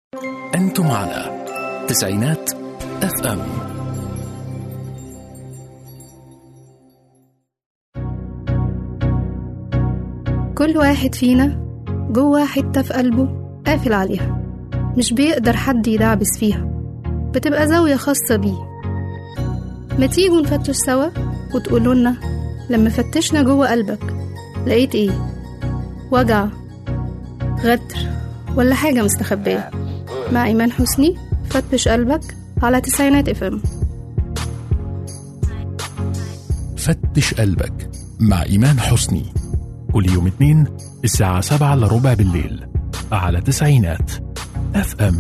أنتم على تسعينات اف ام كل واحد فينا جوه حتة في قلبه قافل عليها مش بيقدر حد يدعبس فيها بتبقى زاوية خاصة بيه ما تيجوا نفتش سوا وتقولوا لنا لما فتشنا جوه قلبك لقيت ايه وجع غدر ولا حاجة مستخبية مع إيمان حسني فتش قلبك على تسعينات اف ام فتش قلبك مع إيمان حسني كل يوم اثنين الساعة سبعة إلا ربع بالليل على تسعينات اف ام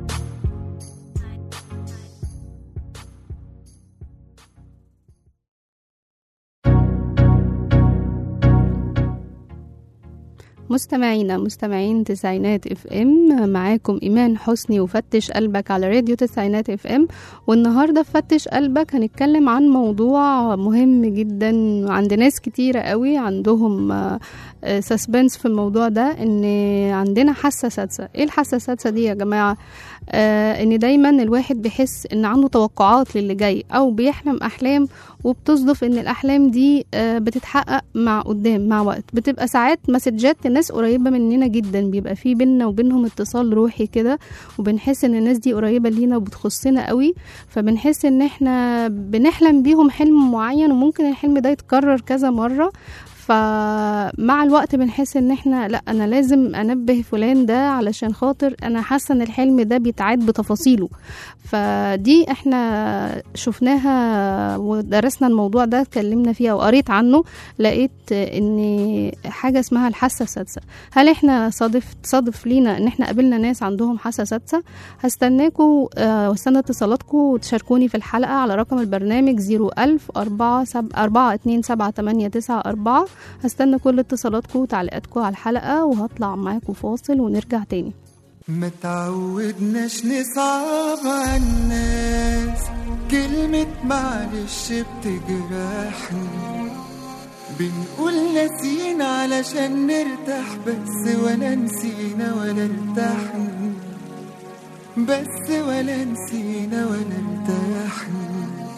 مستمعينا مستمعين تسعينات اف ام معاكم ايمان حسني وفتش قلبك على راديو تسعينات اف ام والنهارده في فتش قلبك هنتكلم عن موضوع مهم جدا عند ناس كتيره قوي عندهم سسبنس في الموضوع ده ان عندنا حاسه سادسه ايه الحاسه السادسه دي يا جماعه آه ان دايما الواحد بيحس ان عنده توقعات للي جاي او بيحلم احلام وبتصدف ان الاحلام دي آه بتتحقق مع قدام مع وقت بتبقى ساعات مسجات لناس قريبه مننا جدا بيبقى في بينا وبينهم اتصال روحي كده وبنحس ان الناس دي قريبه لينا وبتخصنا قوي فبنحس ان احنا بنحلم بيهم حلم معين وممكن الحلم ده يتكرر كذا مره فمع الوقت بنحس ان احنا لا انا لازم انبه فلان ده علشان خاطر انا حاسه ان الحلم ده بيتعاد بتفاصيله فدي احنا شفناها ودرسنا الموضوع ده اتكلمنا فيه او قريت عنه لقيت ان حاجه اسمها الحاسه السادسه هل احنا صادف صادف لينا ان احنا قابلنا ناس عندهم حاسه سادسه هستناكم آه، واستنى اتصالاتكم وتشاركوني في الحلقه على رقم البرنامج 01000 4 4 2 7 8 9 4 هستنى كل اتصالاتكم وتعليقاتكم على الحلقه وهطلع معاكم فاصل ونرجع تاني ما تعودناش نصعب على الناس كلمة معلش بتجرحني بنقول ناسينا علشان نرتاح بس ولا نسينا ولا ارتحنا بس ولا نسينا ولا ارتحنا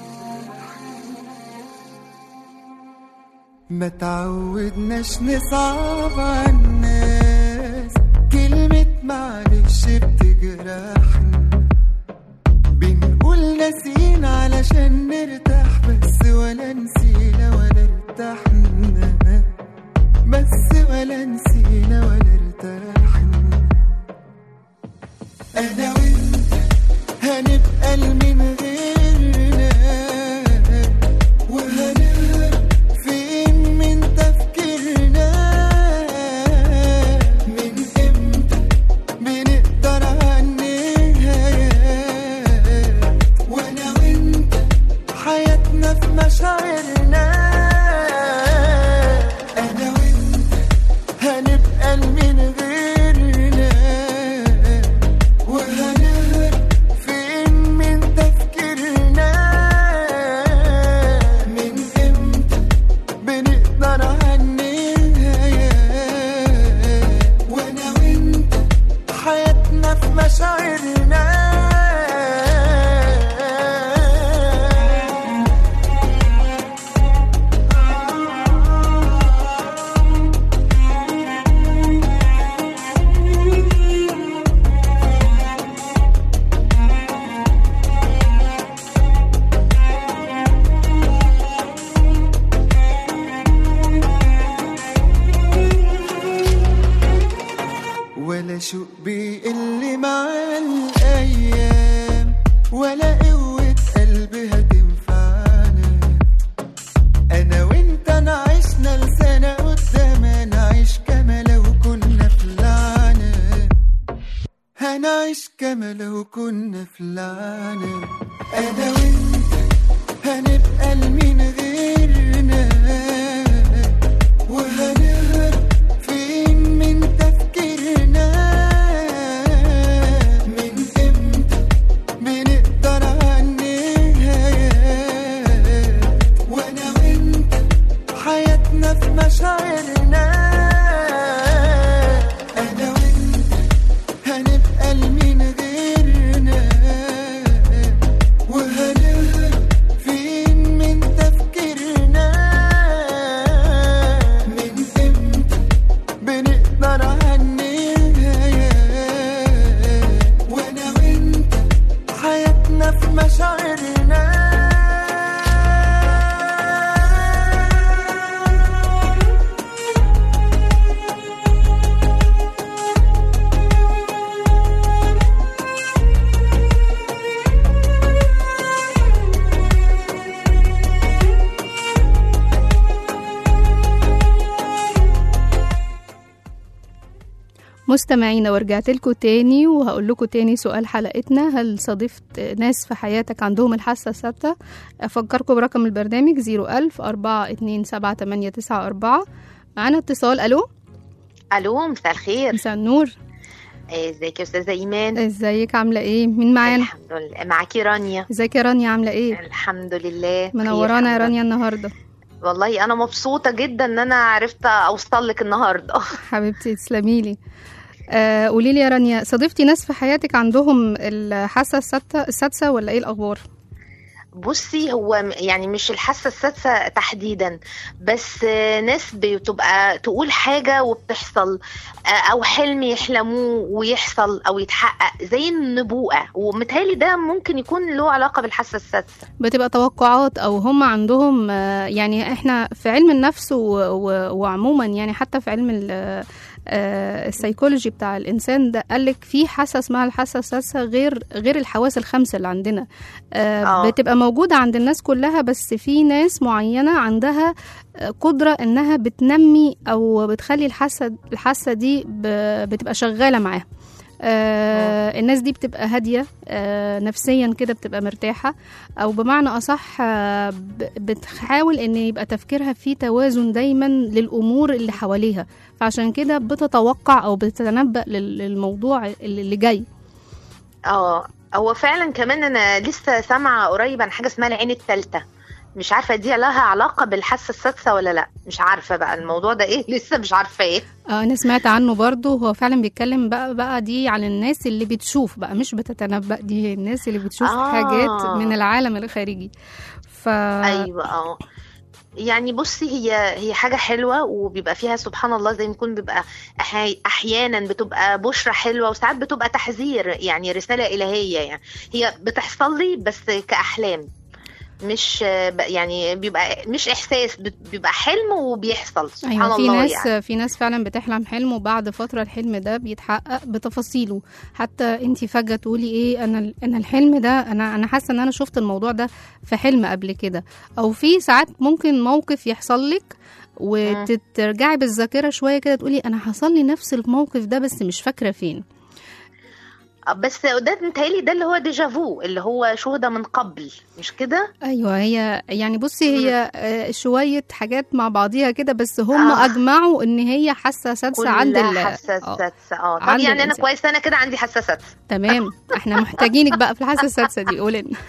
ما تعودناش نصعب على الناس كلمة معلش بتجرحنا بنقول ناسينا علشان نرتاح بس ولا نسينا ولا ارتحنا بس ولا نسينا ولا ارتحنا انا وانت هنبقى لمن غيرنا وهنهرب فين من تفكيرنا من امتى بنقدر على النهايات وانا وانت حياتنا في مشاعرنا انا وانت هنبقى لمن غيرنا وهنهرب فين من تفكيرنا من امتى بنقدر على النهايات وانا وانت حياتنا في مشاعرنا ولا شوق بيقل مع الأيام ولا قوة قلبي هتنفعنا أنا وأنت نعيشنا لسنة قدام نعيش كما لو كنا في لعنة هنعيش كما لو كنا في لعنة أنا وأنت هنبقى لمين غيرنا وهنهرب فين من تفكيرنا من امتى بنقدر على النهايات وانا وانت حياتنا في مشاعرنا انا وانت هنبقى لمين مستمعينا ورجعت لكم تاني وهقول لكم تاني سؤال حلقتنا هل صادفت ناس في حياتك عندهم الحاسة الثابتة أفكركم برقم البرنامج 01000 427 معانا اتصال ألو الو مساء الخير مساء النور إيه، ازيك يا استاذه ايمان ازيك عاملة ايه مين معانا الحمد لله معاكي رانيا ازيك يا رانيا عاملة ايه الحمد لله منورانا خير، يا الحمد رانيا النهاردة لله. والله انا مبسوطه جدا ان انا عرفت اوصل لك النهارده حبيبتي تسلمي لي آه قولي لي يا رانيا صادفتي ناس في حياتك عندهم الحاسة السادسة السادسة ولا ايه الأخبار؟ بصي هو م- يعني مش الحاسه السادسه تحديدا بس آه، ناس بتبقى تقول حاجه وبتحصل آه، او حلم يحلموه ويحصل او يتحقق زي النبوءه ومتهيألي ده ممكن يكون له علاقه بالحاسه السادسه بتبقى توقعات او هم عندهم آه، يعني احنا في علم النفس و- و- وعموما يعني حتى في علم ال- آه، السيكولوجي بتاع الانسان ده قالك في حاسه اسمها الحاسه السادسه غير غير الحواس الخمسه اللي عندنا آه، آه. بتبقى موجوده عند الناس كلها بس في ناس معينه عندها آه، قدره انها بتنمي او بتخلي الحاسه الحاسه دي ب- بتبقى شغاله معاها آه الناس دي بتبقى هاديه آه نفسيا كده بتبقى مرتاحه او بمعنى اصح آه ب- بتحاول ان يبقى تفكيرها فيه توازن دايما للامور اللي حواليها فعشان كده بتتوقع او بتتنبأ لل- للموضوع اللي اللي جاي اه هو فعلا كمان انا لسه سامعه قريب عن حاجه اسمها العين الثالثه مش عارفه دي لها علاقه بالحاسه السادسه ولا لا مش عارفه بقى الموضوع ده ايه لسه مش عارفه ايه آه انا سمعت عنه برضو هو فعلا بيتكلم بقى بقى دي عن الناس اللي بتشوف بقى مش بتتنبأ دي الناس اللي بتشوف آه. حاجات من العالم الخارجي ف ايوه اه يعني بصي هي هي حاجه حلوه وبيبقى فيها سبحان الله زي ما يكون بيبقى أحي- احيانا بتبقى بشرى حلوه وساعات بتبقى تحذير يعني رساله الهيه يعني هي بتحصل لي بس كاحلام مش ب- يعني بيبقى مش احساس بت- بيبقى حلم وبيحصل سبحان ايوه في الله ناس يعني في ناس فعلا بتحلم حلم وبعد فتره الحلم ده بيتحقق بتفاصيله حتى انت فجاه تقولي ايه انا انا الحلم ده انا انا حاسه ان انا شفت الموضوع ده في حلم قبل كده او في ساعات ممكن موقف يحصل لك وترجعي بالذاكره شويه كده تقولي انا حصل لي نفس الموقف ده بس مش فاكره فين بس ده متهيألي ده اللي هو ديجافو اللي هو شهدة من قبل مش كده؟ ايوه هي يعني بصي هي آه، شويه حاجات مع بعضيها كده بس هم آه. اجمعوا ان هي حاسه سادسه عند ال كلها آه، حساسات اه طب عند يعني انا الإنسان. كويس انا كده عندي حساسات تمام احنا محتاجينك بقى في الحاسه السادسه دي قولي لنا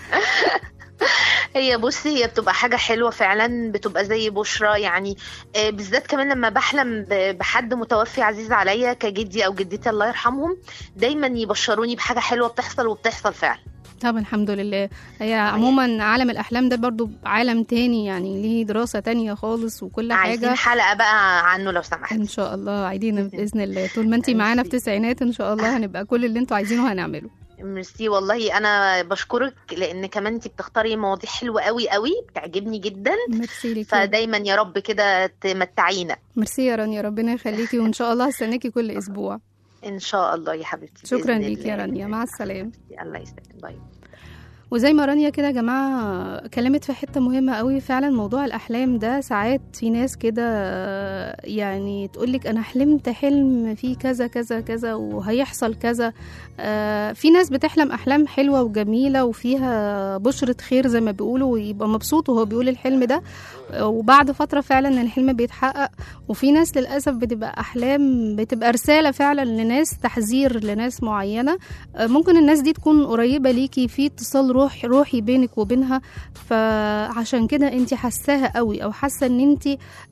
هي بصي هي بتبقى حاجة حلوة فعلا بتبقى زي بشرى يعني آه، بالذات كمان لما بحلم ب- بحد متوفي عزيز عليا كجدي أو جدتي الله يرحمهم دايما يبشروني بحاجة حلوة بتحصل وبتحصل فعلا طب الحمد لله هي عموما عالم الأحلام ده برضو عالم تاني يعني ليه دراسة تانية خالص وكل عايزين حاجة حلقة بقى عنه لو سمحت إن شاء الله عايزين بإذن الله طول ما انتي معانا في ميرسي. تسعينات إن شاء الله هنبقى كل اللي انتوا عايزينه هنعمله ميرسي والله أنا بشكرك لأن كمان أنت بتختاري مواضيع حلوة قوي قوي بتعجبني جدا ميرسي ليكي فدايما يا رب كده تمتعينا ميرسي يا رانيا ربنا يخليكي وإن شاء الله هستناكي كل أسبوع إن شاء الله يا حبيبتي شكرا بإذن ليكي يا الله. رانيا مع السلامة الله يسلمك باي وزي ما رانيا كده يا جماعة كلمت في حتة مهمة قوي فعلا موضوع الأحلام ده ساعات في ناس كده آه، يعني تقولك أنا حلمت حلم فيه كذا كذا كذا وهيحصل كذا آه، في ناس بتحلم أحلام حلوة وجميلة وفيها بشرة خير زي ما بيقولوا ويبقى مبسوط وهو بيقول الحلم ده آه، وبعد فترة فعلا الحلم بيتحقق وفي ناس للأسف بتبقى أحلام بتبقى رسالة فعلا لناس تحذير لناس معينة آه، ممكن الناس دي تكون قريبة ليكي في اتصال روح روحي بينك وبينها فعشان كده انت حاساها قوي او حاسه ان انت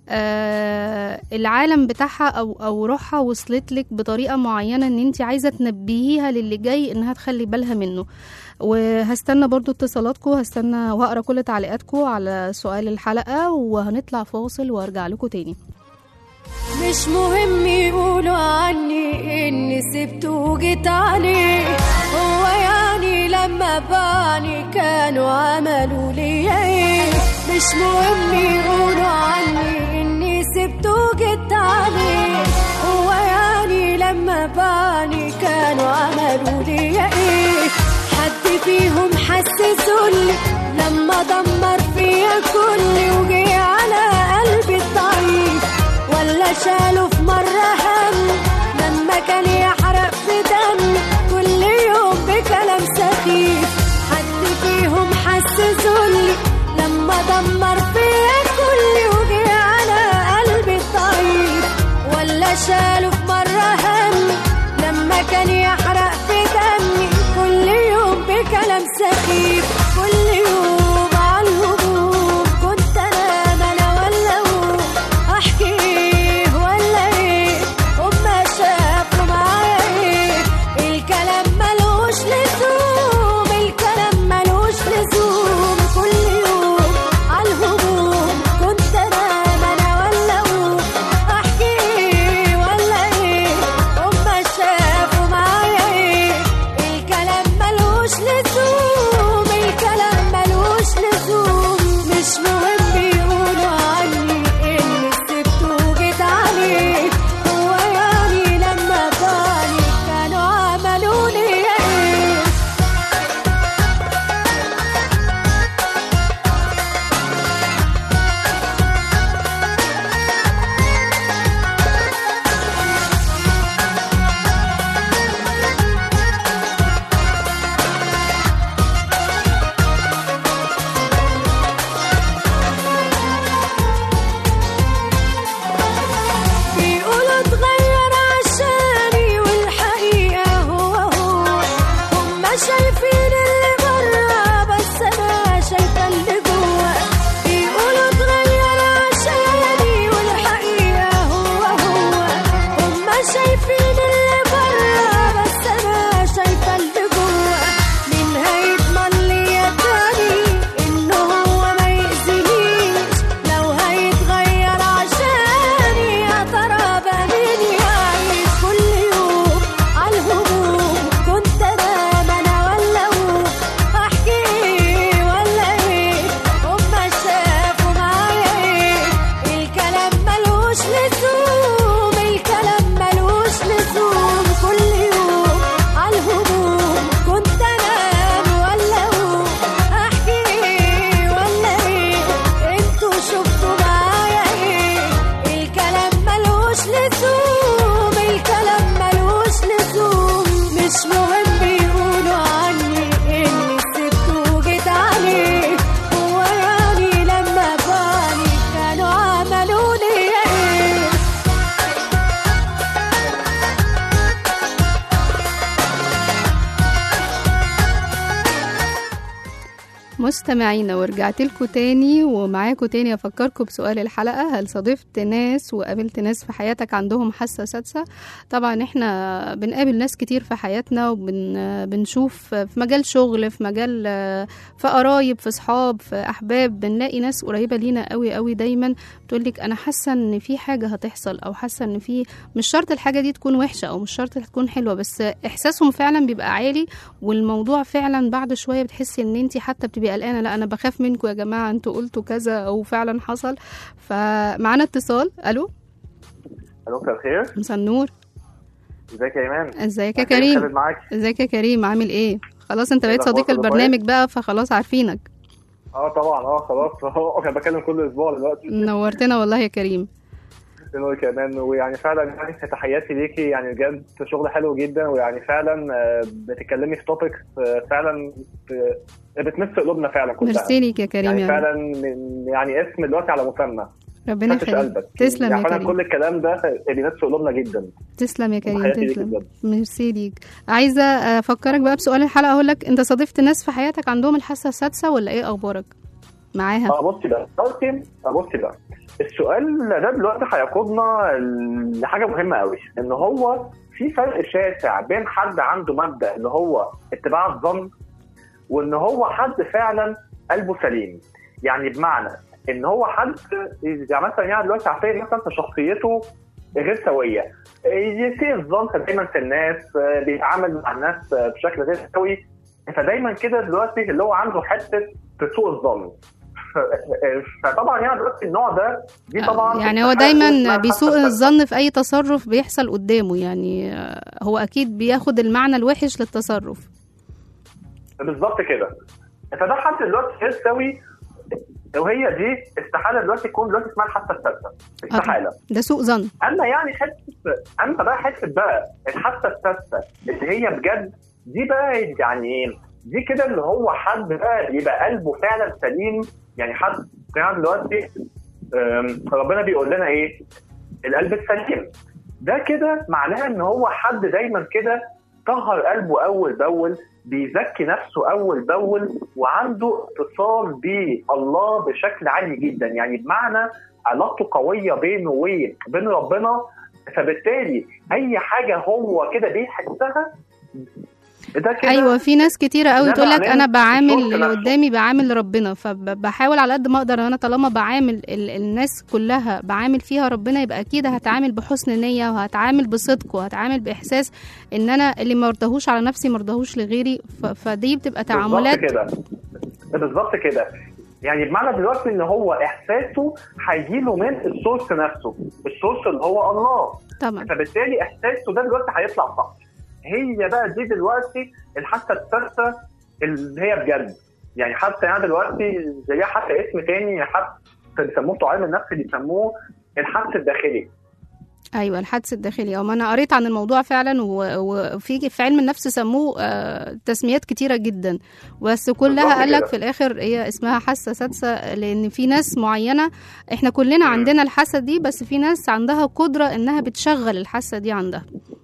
آه العالم بتاعها او او روحها وصلت لك بطريقه معينه ان انت عايزه تنبهيها للي جاي انها تخلي بالها منه وهستنى برضو اتصالاتكم هستنى واقرا كل تعليقاتكم على سؤال الحلقه وهنطلع فاصل وارجع لكم تاني مش مهم يقولوا عني اني سبته وجيت عليه هو يعني لما باني كانوا عملوا لي ايه مش مهم يقولوا عني اني سبته وجيت عليه هو يعني لما باني كانوا عملوا لي ايه حد فيهم حسسولي لما دمر فيا كل وجي على قلبي الضعيف ولا شالوا في مرة هم لما كان يحرق في دمي كل يوم بكلام سخيف حد فيهم حسسولي لما دمر فيا كل وجي على قلبي الضعيف ولا شالوا في مرة همي لما كان يحرق في دمي كل يوم بكلام سخيف كل يوم على الهجوم كنت انا ملا ولا هو احكي ايه ولا ايه هما شافوا معايا ايه الكلام ملوش لزوم الكلام ملوش لزوم كل يوم على الهجوم كنت انا ملا ولا هو احكي ايه ولا ايه هما شافوا معايا ايه الكلام ملوش لزوم الكلام ملوش لزوم مش مهم يقولوا عني اني سبت وجيت عليه هو يعني لما ضاني كانوا عملوا لي ايه بيقولوا اتغير عشاني والحقيقة هو هو هما شايفين اللي برا بس أنا شايفة اللي جوا بيقولوا اتغير عشاني والحقيقة هو هو هما شايفين اللي برا بس أنا شايفة اللي جوا مين هيضمن لي يا تاني إنه هو ما يأذينيش لو هيتغير عشاني يا ترى بقى مين يعيش كل يوم عالهجوم كنت انا ما انا ولا هو احكي ايه ولا ايه هما شافوا معايا ايه الكلام ملوش لزوم الكلام ملوش لزوم كل يوم عالهجوم كنت انا ولا هو احكي ايه ولا ايه انتوا شفتوا معايا ايه الكلام ملوش لزوم الكلام ملوش لزوم مش مهم يقولوا عني اني سبت وجيت عليه هو يعني لما باني كانوا عملوا لي ايه مستمعينا ورجعت لكم تاني ومعاكم تاني افكركم بسؤال الحلقه هل صادفت ناس وقابلت ناس في حياتك عندهم حاسه سادسه طبعا احنا بنقابل ناس كتير في حياتنا وبنشوف في مجال شغل في مجال في قرايب في صحاب في احباب بنلاقي ناس قريبه لينا قوي قوي دايما بتقول لك انا حاسه ان في حاجه هتحصل او حاسه ان في مش شرط الحاجه دي تكون وحشه او مش شرط تكون حلوه بس احساسهم فعلا بيبقى عالي والموضوع فعلا بعد شويه بتحسي ان انت حتى بتبقي قلقانه لا انا بخاف منكم يا جماعه انتوا قلتوا كذا او فعلا حصل فمعانا اتصال الو الو مساء الخير مساء النور ازيك يا ايمان ازيك يا أنا خالد كريم معاك ازيك يا كريم عامل ايه خلاص انت إيه بقيت الأخبار؟ صديق كله البرنامج بقى فخلاص عارفينك اه طبعا اه خلاص اهو انا بكلم كل اسبوع دلوقتي نورتنا والله يا كريم دلوقتي كمان ويعني فعلا يعني تحياتي ليكي يعني بجد شغل حلو جدا ويعني فعلا آه، بتتكلمي في توبكس فعلا آه، بتمس قلوبنا فعلا كلها ميرسي ليك يا كريم يعني يا فعلا من- يعني اسم دلوقتي على مسمى ربنا فتش يخليك قلبك تسلم يعني يا فعلا كريم كل الكلام ده بيمس قلوبنا جدا تسلم يا كريم تحياتي ليك تسلم بجد. ميرسي ليك عايزه افكرك بقى بسؤال الحلقه اقول لك انت صادفت ناس في حياتك عندهم الحاسه السادسه ولا ايه اخبارك معاها اه بصي بقى دلوقتي اه بصي بقى السؤال ده دلوقتي هيقودنا لحاجه مهمه قوي ان هو في فرق شاسع بين حد عنده مبدا اللي هو اتباع الظن وان هو حد فعلا قلبه سليم يعني بمعنى ان هو حد يعني مثلا يعني دلوقتي عارفين مثلا في شخصيته غير سويه يسيء الظن دايما في الناس بيتعامل مع الناس بشكل غير سوي فدايما كده دلوقتي اللي هو عنده حته سوء الظن فطبعا يعني دلوقتي النوع ده دي طبعا يعني هو دايما بيسوء الظن في اي تصرف بيحصل قدامه يعني آه، هو اكيد بياخد المعنى الوحش للتصرف بالظبط كده فده حد دلوقتي غير سوي وهي دي استحاله دلوقتي تكون دلوقتي اسمها الحاسه الثالثه استحاله ده سوء ظن اما يعني حته اما بقى حته بقى الحاسه الثالثه اللي هي بجد دي بقى يعني ايه؟ دي كده اللي هو حد بقى يبقى قلبه فعلا سليم يعني حد يعني دلوقتي أم، ربنا بيقول لنا ايه؟ القلب السليم ده كده معناها ان هو حد دايما كده طهر قلبه اول باول بيزكي نفسه اول باول وعنده اتصال بالله بشكل عالي جدا يعني بمعنى علاقته قويه بينه وبين ربنا فبالتالي اي حاجه هو كده بيحسها ده كده ايوه في ناس كتيره قوي ده تقول لك معناه انا بعامل الشرط اللي نفسه. قدامي بعامل ربنا فبحاول على قد ما اقدر انا طالما بعامل ال- الناس كلها بعامل فيها ربنا يبقى اكيد هتعامل بحسن نيه وهتعامل بصدق وهتعامل باحساس ان انا اللي ما ارضاهوش على نفسي ما ارضاهوش لغيري ف- فدي بتبقى تعاملات بالظبط كده بالظبط كده يعني بمعنى دلوقتي ان هو احساسه هيجيله من السورس نفسه السورس اللي هو الله طبعا فبالتالي احساسه ده دلوقتي هيطلع صح هي بقى دي دلوقتي الحاسه الثالثه اللي هي بجد يعني حتى يعني دلوقتي زيها حتى اسم تاني حتى بيسموه بتوع علم النفس بيسموه الحس الداخلي ايوه الحدس الداخلي او ما انا قريت عن الموضوع فعلا و- وفي في علم النفس سموه آه، تسميات كتيره جدا بس كلها بالظبط قال لك كده. في الاخر هي اسمها حاسه سادسه لان في ناس معينه احنا كلنا مم. عندنا الحاسه دي بس في ناس عندها قدره انها بتشغل الحاسه دي عندها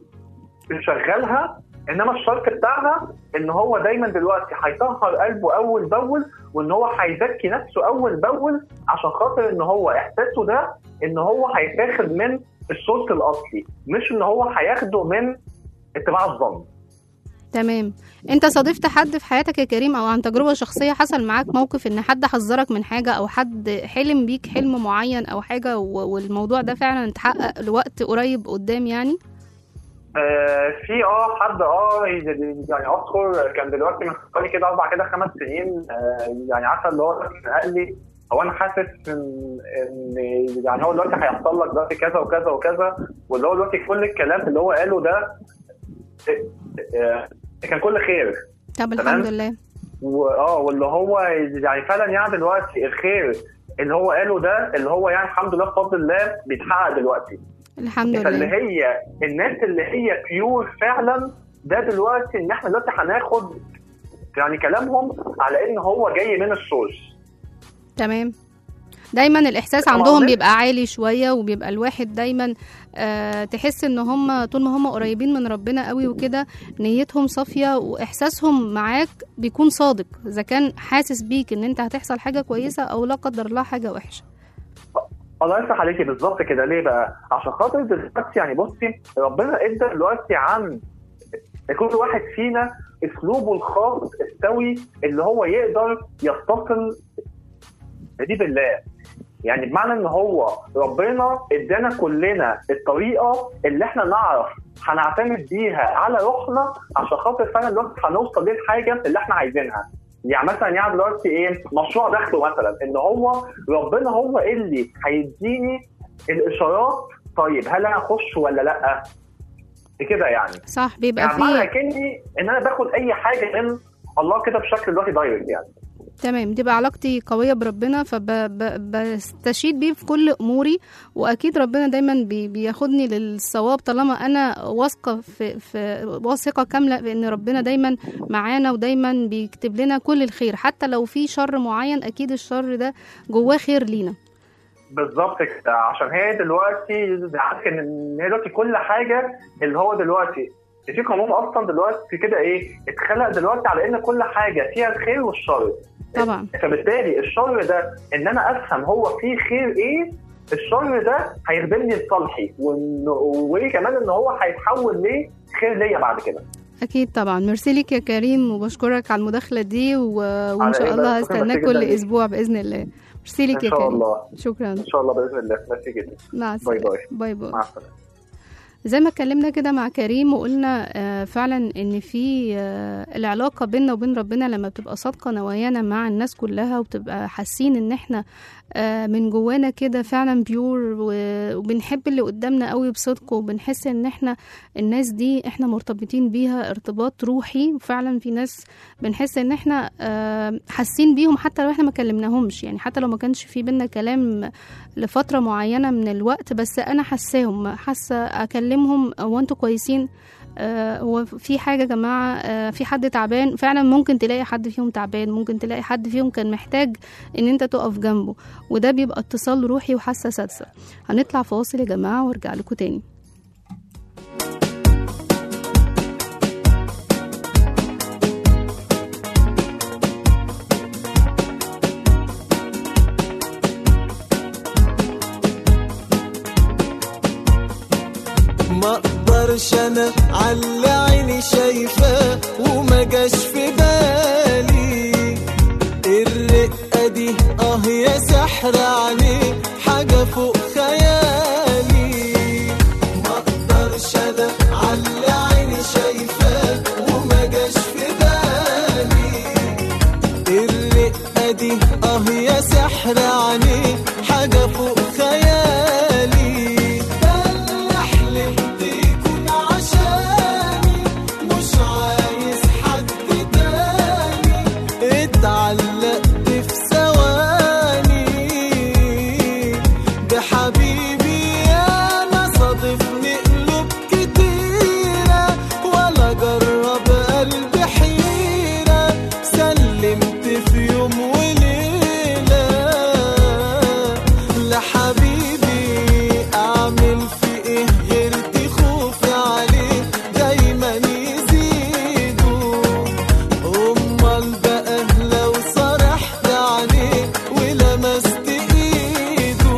بنشغلها انما الشرط بتاعها ان هو دايما دلوقتي هيطهر قلبه اول باول وان هو هيزكي نفسه اول باول عشان خاطر ان هو احساسه ده ان هو هيتاخد من الصوت الاصلي مش ان هو هياخده من اتباع الظن تمام انت صادفت حد في حياتك يا كريم او عن تجربه شخصيه حصل معاك موقف ان حد حذرك من حاجه او حد حلم بيك حلم معين او حاجه و- والموضوع ده فعلا اتحقق لوقت قريب قدام يعني آه في اه حد اه يعني اذكر كان دلوقتي من حوالي كده اربع كده خمس سنين آه يعني عارفه اللي هو قال لي هو انا حاسس ان ان يعني هو دلوقتي هيحصل لك دلوقتي كذا وكذا وكذا واللي هو دلوقتي كل الكلام اللي هو قاله ده آه، آه، كان كل خير طب تمام. الحمد لله واه واللي هو يعني فعلا يعني دلوقتي الخير اللي هو قاله ده اللي هو يعني الحمد لله بفضل الله بيتحقق دلوقتي الحمد فاللي لله هي الناس اللي هي بيور فعلا ده دلوقتي ان احنا دلوقتي هناخد يعني كلامهم على ان هو جاي من السورس تمام دايما الاحساس طبعاً عندهم ده- بيبقى عالي شويه وبيبقى الواحد دايما آه تحس ان هم طول ما هم قريبين من ربنا قوي وكده نيتهم صافيه واحساسهم معاك بيكون صادق اذا كان حاسس بيك ان انت هتحصل حاجه كويسه او لا قدر الله حاجه وحشه الله يفتح عليكي بالظبط كده ليه بقى؟ عشان خاطر دلوقتي يعني بصي ربنا ادى دلوقتي عن كل واحد فينا اسلوبه الخاص السوي اللي هو يقدر يتصل دي بالله يعني بمعنى ان هو ربنا ادانا كلنا الطريقه اللي احنا نعرف هنعتمد بيها على روحنا عشان خاطر فعلا دلوقتي هنوصل للحاجه اللي احنا عايزينها يعني مثلا يعني دلوقتي ايه مشروع دخله مثلا ان هو ربنا هو اللي هيديني الاشارات طيب هل انا اخش ولا لا كده يعني صح بيبقى يعني معنى فيه كاني ان انا باخد اي حاجه من الله كده بشكل دلوقتي دايركت يعني تمام تبقى علاقتي قوية بربنا فبستشيد بيه في كل أموري وأكيد ربنا دايما بي بياخدني للصواب طالما أنا واثقة في, في واثقة كاملة بأن ربنا دايما معانا ودايما بيكتب لنا كل الخير حتى لو في شر معين أكيد الشر ده جواه خير لينا بالظبط كده عشان هي دلوقتي عارف ان هي دلوقتي كل حاجه اللي هو دلوقتي في قانون اصلا دلوقتي كده ايه اتخلق دلوقتي على ان كل حاجه فيها الخير والشر طبعا فبالتالي الشر ده ان انا افهم هو فيه خير ايه الشر ده هيخدمني لصالحي وإن- وايه كمان ان هو هيتحول ليه خير ليا بعد كده أكيد طبعا ميرسي ليك يا كريم وبشكرك على المداخلة دي و... وإن على شاء إيه الله بس؟ شكراً هستناك جداً كل ليك. أسبوع بإذن الله ميرسي ليك ان يا شاء كريم الله شكرا ان شاء الله باذن الله ميرسي جدا مع باي السلامة باي باي باي مع السلامه زي ما اتكلمنا كده مع كريم وقلنا آه، فعلا ان في آه، العلاقه بيننا وبين ربنا لما بتبقى صادقه نوايانا مع الناس كلها وبتبقى حاسين ان احنا آه، من جوانا كده فعلا بيور و- وبنحب اللي قدامنا قوي بصدق وبنحس ان احنا الناس دي احنا مرتبطين بيها ارتباط روحي فعلا في ناس بنحس ان احنا آه، حاسين بيهم حتى لو احنا ما كلمناهمش يعني حتى لو ما كانش في بينا كلام لفتره معينه من الوقت بس انا حاساهم حاسه اكلمهم هو انتوا كويسين آه، هو في حاجة يا جماعة آه، في حد تعبان فعلا ممكن تلاقي حد فيهم تعبان ممكن تلاقي حد فيهم كان محتاج ان انت تقف جنبه وده بيبقى اتصال روحي وحاسة سادسة هنطلع فاصل يا جماعة وارجع لكم تاني ما اقدرش انا على عيني شايفاه وما جاش في بالي الرقه دي اه يا سحر عليه حاجه فوق خيالي ما اقدرش انا على عيني شايفاه وما جاش في بالي الرقه دي اه يا سحر عليه حاجه فوق خيالي ده اللي حلمت يكون عشاني مش عايز حد تاني اتعلقت في ثواني بحبيبي انا صادفني قلوب كتيرة ولا جرب قلبي حيرة سلمت في يوم وليلة لحبيبي اعمل في ايه غير خوفي عليه دايما يزيدوا امال بقى لو صرحت عليه ولمست ايده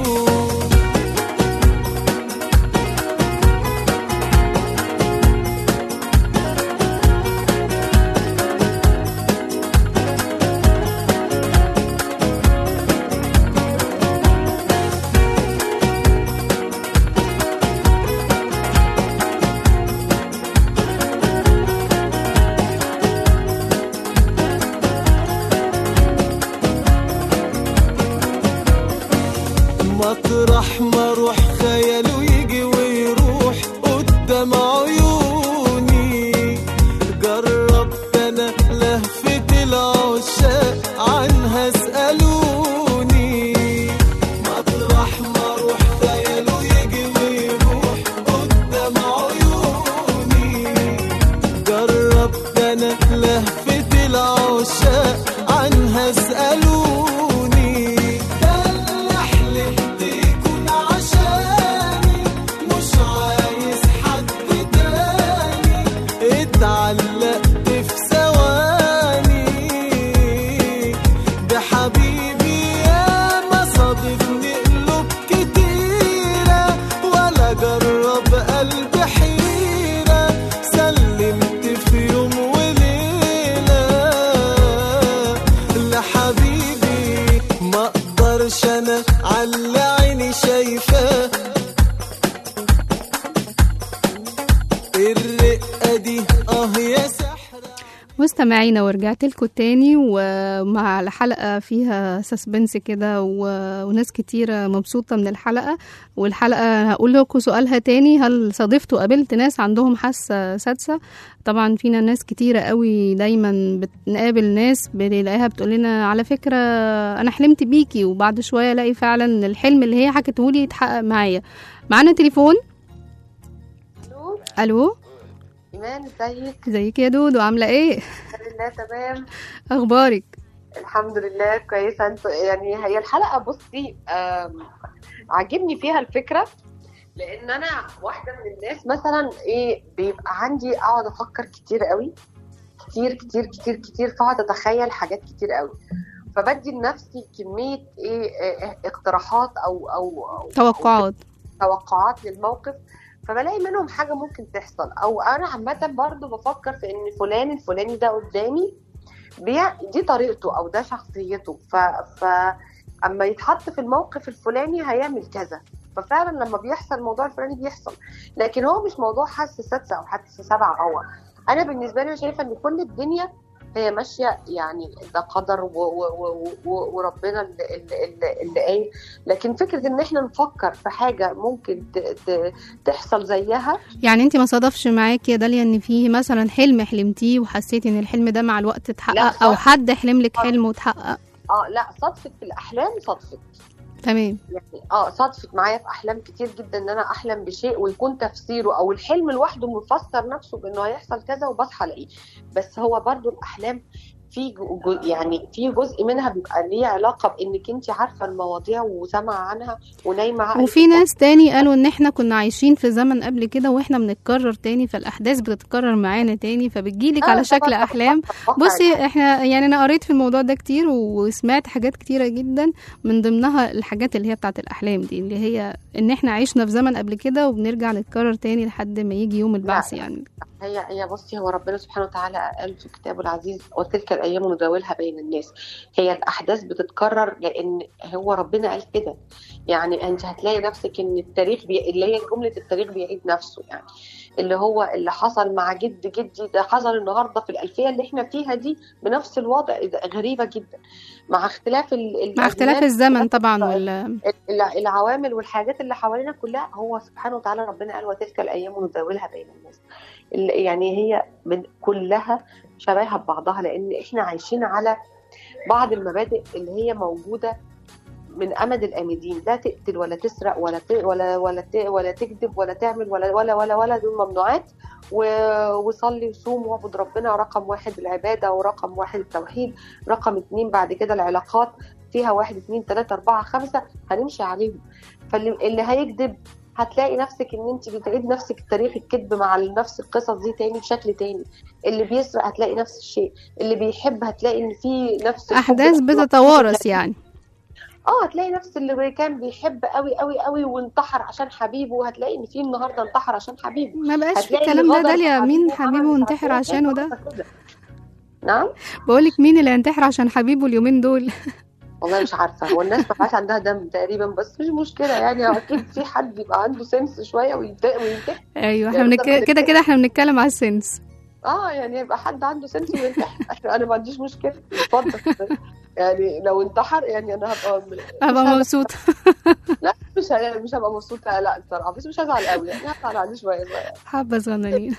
مطرح ما اروح خياله يجي ويروح قدام عيوني جربت انا لهفة العشاق عنها اسألوني مطرح ما اروح خياله يجي ويروح قدام عيوني جربت انا لهفة العشاق عنها اسألوني ده اللي حلمت يكون عشاني مش عايز حد تاني اتعلقت في ثواني بحبيبي ياما صادفني قلوب كتيرة ولا جرب قلبي حيرة سلمت في يوم وليلة لحبيبي ما اقدرش انا على عيني شايفاه الرقة دي اه يا سحر مستمعينا ورجعت لكم تاني ومع الحلقة فيها سسبنس كده و- وناس كتيرة مبسوطة من الحلقة والحلقة هقول لكم سؤالها تاني هل صادفت وقابلت ناس عندهم حاسة سادسة طبعا فينا ناس كتيرة قوي دايما بنقابل ناس بنلاقيها بتقول لنا على فكرة أنا حلمت بيكي وبعد شوية ألاقي فعلا الحلم اللي هي حكته لي يتحقق معايا معانا تليفون الو ألو ايمان ازيك ازيك يا دودو عاملة ايه الحمد لله تمام أخبارك الحمد لله كويسه انت يعني هي الحلقه بصي آم، عاجبني فيها الفكره لان انا واحده من الناس مثلا ايه بيبقى عندي اقعد افكر كتير قوي كتير كتير كتير كتير فاقعد اتخيل حاجات كتير قوي فبدي لنفسي كميه ايه آه، اقتراحات او او, أو توقعات توقعات للموقف فبلاقي منهم حاجه ممكن تحصل او انا عامه برضو بفكر في ان فلان الفلاني ده قدامي بيع دي طريقته او ده شخصيته ف ف اما يتحط في الموقف الفلاني هيعمل كذا ففعلا لما بيحصل الموضوع الفلاني بيحصل لكن هو مش موضوع حاسه سادسه او حاسه سبعه هو انا بالنسبه لي شايفه ان كل الدنيا هي ماشيه يعني ده قدر و و و و وربنا اللي, اللي, اللي قايل لكن فكره ان احنا نفكر في حاجه ممكن ت ت تحصل زيها يعني انت ما صادفش معاكي يا داليا ان في مثلا حلم حلمتيه وحسيتي ان الحلم ده مع الوقت لا، اتحقق او صح. حد حلم لك حلم واتحقق اه لا صدفت في الاحلام صدفت تمام يعني اه صدفت معايا في احلام كتير جدا ان انا احلم بشيء ويكون تفسيره او الحلم لوحده مفسر نفسه بانه هيحصل كذا وبصحى الاقيه بس هو برضو الاحلام في جو جو- يعني في جزء منها بيبقى ليه علاقه بانك انت عارفه المواضيع وسامعه عنها ونايمه عقلك وفي ناس تاني قالوا ان احنا كنا عايشين في زمن قبل كده واحنا بنتكرر تاني فالاحداث بتتكرر معانا تاني فبتجيلك آه، على ده شكل برضه احلام واقع بصي احنا يعني انا قريت في الموضوع ده كتير وسمعت حاجات كتيرة جدا من ضمنها الحاجات اللي هي بتاعت الاحلام دي اللي هي ان احنا عشنا في زمن قبل كده وبنرجع نتكرر تاني لحد ما يجي يوم البعث يعني هي هي بصي هو ربنا سبحانه وتعالى قال في كتابه العزيز وتلك الايام نداولها بين الناس هي الاحداث بتتكرر لان هو ربنا قال كده يعني انت هتلاقي نفسك ان التاريخ بي... اللي هي جمله التاريخ بيعيد نفسه يعني اللي هو اللي حصل مع جد جدي ده حصل النهارده في الالفيه اللي احنا فيها دي بنفس الوضع ده غريبه جدا مع اختلاف ال... مع اختلاف الأزمان، الزمن اختلاف طبعا ال- وال... الع- العوامل والحاجات اللي حوالينا كلها هو سبحانه وتعالى ربنا قال وتلك الايام نداولها بين الناس ال- يعني هي من كلها شبيهه ببعضها لان احنا عايشين على بعض المبادئ اللي هي موجوده من امد الامدين لا تقتل ولا تسرق ولا ت... ولا ولا ت... ولا تكذب ولا تعمل ولا ولا ولا ولا دول ممنوعات و... وصلي وصوم واعبد ربنا رقم واحد العباده ورقم واحد التوحيد رقم اتنين بعد كده العلاقات فيها واحد اتنين تلاته اربعه خمسه هنمشي عليهم فاللي اللي هيكذب هتلاقي نفسك ان انت بتعيد نفسك تاريخ الكذب مع نفس القصص دي تاني بشكل تاني اللي بيسرق هتلاقي نفس الشيء اللي بيحب هتلاقي ان في نفس الحب احداث ده. بتتوارث يعني اه هتلاقي نفس اللي كان بيحب قوي قوي قوي وانتحر عشان حبيبه هتلاقي ان في النهارده انتحر عشان حبيبه ما بقاش في هتلاقي الكلام ده غدر داليا في مين وعمل حبيبه مش وانتحر عارفة إيه. عشانه ده كده. نعم بقولك مين اللي هينتحر عشان حبيبه اليومين دول والله مش عارفه هو الناس ما بقاش عندها دم تقريبا بس مش مشكله يعني اكيد في حد يبقى عنده سنس شويه وينت- وينتحر ايوه احنا يعني بنك... ده كده كده احنا بنتكلم على السنس اه يعني يبقى حد عنده سنس وينتحر انا ما عنديش مشكله اتفضل يعني لو انتحر يعني انا هبقى ابقى مش هبقى- مبسوطه لا مش ه- مش هبقى مبسوطه لا الصراحه بس مش هزعل قوي يعني هزعل عليه شويه صغير حبه صغننين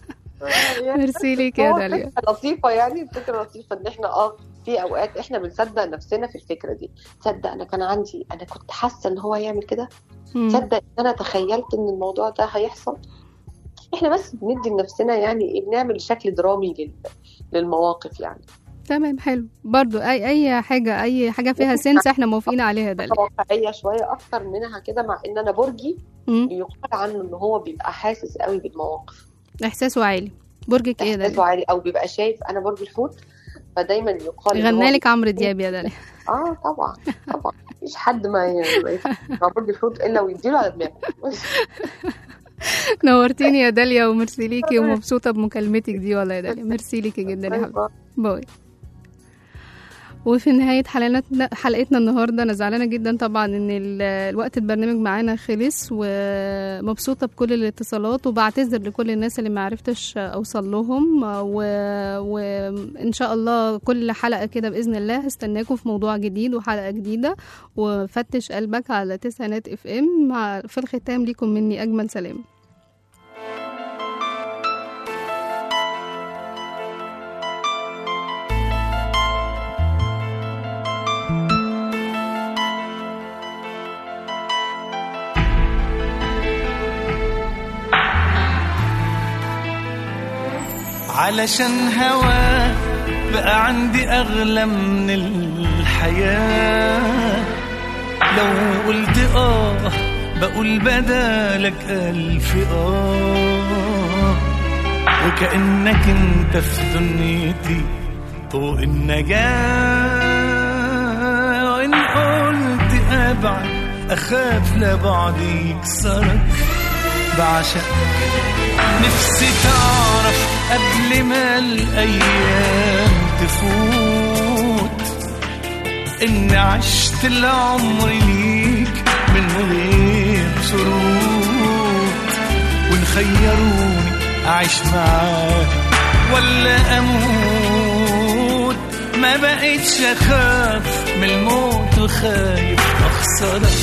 يعني ميرسي ليك يا هو داليا فكرة لطيفة يعني الفكرة لطيفة ان احنا اه في اوقات احنا بنصدق نفسنا في الفكرة دي تصدق انا كان عندي انا كنت حاسة ان هو يعمل كده مم. تصدق ان انا تخيلت ان الموضوع ده هيحصل احنا بس بندي لنفسنا يعني ايه بنعمل شكل درامي لل... للمواقف يعني تمام حلو برضو اي اي حاجه اي حاجه فيها سنس احنا موافقين عليها يا داليا واقعية شوية اكتر منها كده مع ان انا برجي مم. يقال عنه ان هو بيبقى حاسس قوي بالمواقف احساسه عالي برجك ايه يا احساسه داليا عالي او بيبقى شايف انا برج الحوت فدايما يقال إن هو غنى لك عمرو دياب يا داليا اه طبعا طبعا مفيش حد ما ي- ما يفهم مع برج الحوت الا ويديله على دماغه نورتيني يا داليا وميرسي ليكي ومبسوطه بمكالمتك دي والله يا داليا ميرسي ليكي جدا يا حبيبتي باي وفي نهاية حلقتنا حلقتنا النهاردة أنا زعلانة جدا طبعا إن ال- الوقت البرنامج معانا خلص ومبسوطة بكل الاتصالات وبعتذر لكل الناس اللي معرفتش أوصل لهم و- وإن شاء الله كل حلقة كده بإذن الله هستناكم في موضوع جديد وحلقة جديدة وفتش قلبك على تسعينات اف ام مع في الختام ليكم مني أجمل سلام علشان هوا بقى عندي أغلى من الحياة لو قلت آه بقول بدالك ألف آه وكأنك انت في دنيتي طوق النجاة وإن قلت أبعد أخاف لبعد يكسرك بعشقك نفسي تعرف قبل ما الأيام تفوت إن عشت العمر ليك من غير شروط وإن خيروني أعيش معاك ولا أموت ما بقتش أخاف من الموت وخايف أخسرك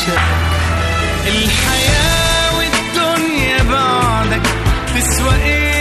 بعشقك الحياة والدنيا بعدك تسوى إيه